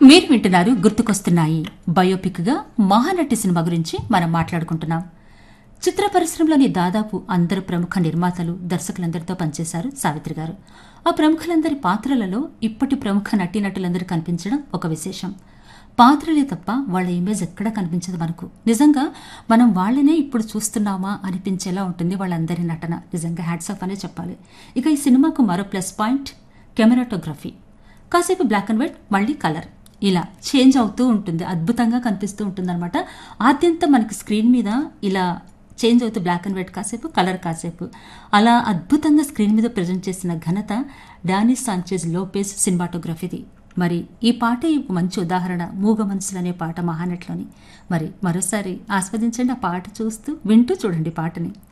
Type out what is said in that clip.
మీరు వింటున్నారు గుర్తుకొస్తున్నాయి బయోపిక్గా మహానటి సినిమా గురించి మనం మాట్లాడుకుంటున్నాం చిత్ర పరిశ్రమలోని దాదాపు అందరు ప్రముఖ నిర్మాతలు దర్శకులందరితో పనిచేశారు సావిత్రి గారు ఆ ప్రముఖులందరి పాత్రలలో ఇప్పటి ప్రముఖ నటీనటులందరూ కనిపించడం ఒక విశేషం పాత్రలే తప్ప వాళ్ళ ఇమేజ్ ఎక్కడా కనిపించదు మనకు నిజంగా మనం వాళ్ళనే ఇప్పుడు చూస్తున్నామా అనిపించేలా ఉంటుంది వాళ్ళందరి నటన నిజంగా హ్యాట్స్ ఆఫ్ అనే చెప్పాలి ఇక ఈ సినిమాకు మరో ప్లస్ పాయింట్ కెమెరాటోగ్రఫీ కాసేపు బ్లాక్ అండ్ వైట్ మళ్ళీ కలర్ ఇలా చేంజ్ అవుతూ ఉంటుంది అద్భుతంగా కనిపిస్తూ ఉంటుంది అనమాట ఆద్యంతం మనకి స్క్రీన్ మీద ఇలా చేంజ్ అవుతూ బ్లాక్ అండ్ వైట్ కాసేపు కలర్ కాసేపు అలా అద్భుతంగా స్క్రీన్ మీద ప్రజెంట్ చేసిన ఘనత డానీ సాంచేజ్ లోపేజ్ సినిమాటోగ్రఫీది మరి ఈ పాట ఈ మంచి ఉదాహరణ మూగ మనసులు అనే పాట మహానట్లోని మరి మరోసారి ఆస్వాదించండి ఆ పాట చూస్తూ వింటూ చూడండి పాటని